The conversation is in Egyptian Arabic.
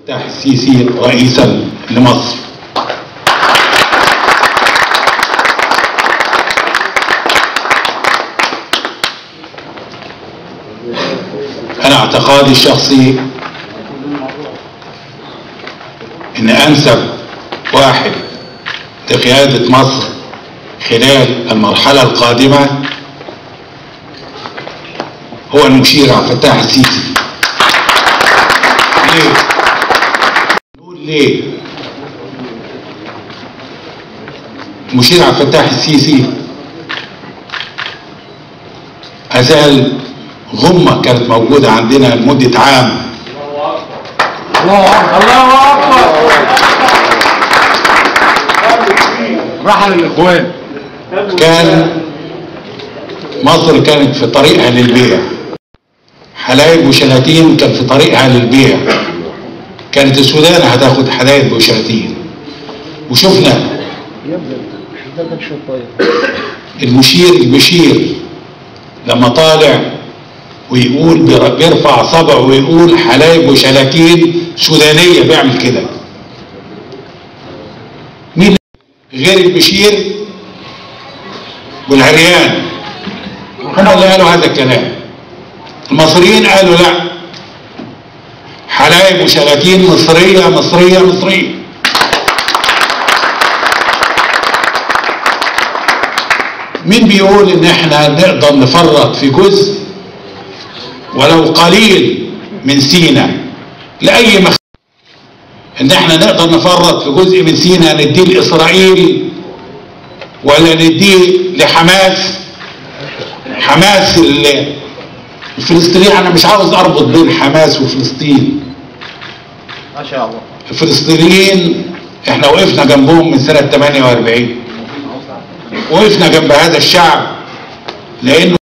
فتح السيسي رئيسا لمصر أنا اعتقادي الشخصي إن أنسب واحد لقيادة مصر خلال المرحلة القادمة هو المشير عبد الفتاح السيسي ليه؟ نقول ليه؟ المشير عبد الفتاح السيسي أزال غمة كانت موجودة عندنا لمدة عام الله اكبر رحل الاخوان كان مصر كانت في طريقها للبيع حلايب وشلاتين كان في طريقها للبيع كانت السودان هتاخد حلايب وشلاتين وشفنا المشير المشير لما طالع ويقول بير- بيرفع صبعه ويقول حلايب وشلاتين سودانية بيعمل كده مين غير المشير والعريان هم اللي قالوا هذا الكلام المصريين قالوا لا حلايب وشلاتين مصرية مصرية مصرية مين بيقول ان احنا نقدر نفرط في جزء ولو قليل من سينا لاي مخ ان احنا نقدر نفرط في جزء من سينا نديه لاسرائيل ولا نديه لحماس حماس ال- الفلسطينيين انا مش عاوز اربط بين حماس وفلسطين ما شاء الله الفلسطينيين احنا وقفنا جنبهم من سنة 48 وقفنا جنب هذا الشعب لانه